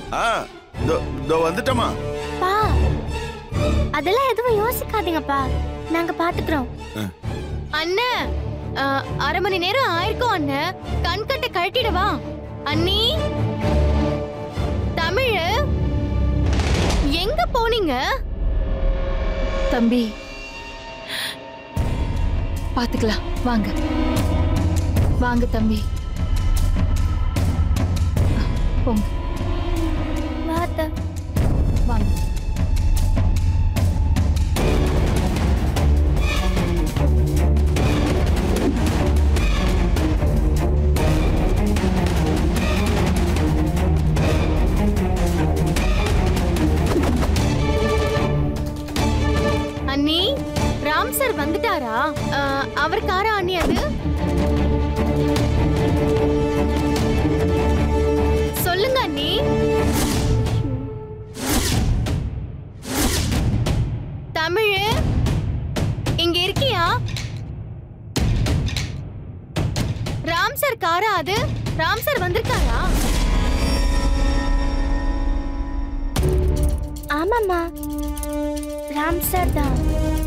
ஆ இதோ இதோ வந்துட்டமா பா அதெல்லாம் எதுவும் யோசிக்காதீங்கப்பா நாங்க பாத்துக்கிறோம் அண்ணன் ஆ, அரை மணி நேரம் ஆயிருக்கும் அண்ணன் கண்கட்டை கழட்டிடவா அண்ணி தமிழ் எங்க போனீங்க தம்பி பாத்துக்கலாம் வாங்க வாங்க தம்பி ஆ, போங்க வாத்த வாங்க அண்ணி ராம் சார் வந்துட்டாரா ஆ, அவர் காரா அண்ணி அது சொல்லுங்க அண்ணி தமிழ் இங்க இருக்கியா ராம் சார் காரா அது ராம் சார் வந்திருக்காரா ஆமாம்மா ராம் சார் தான்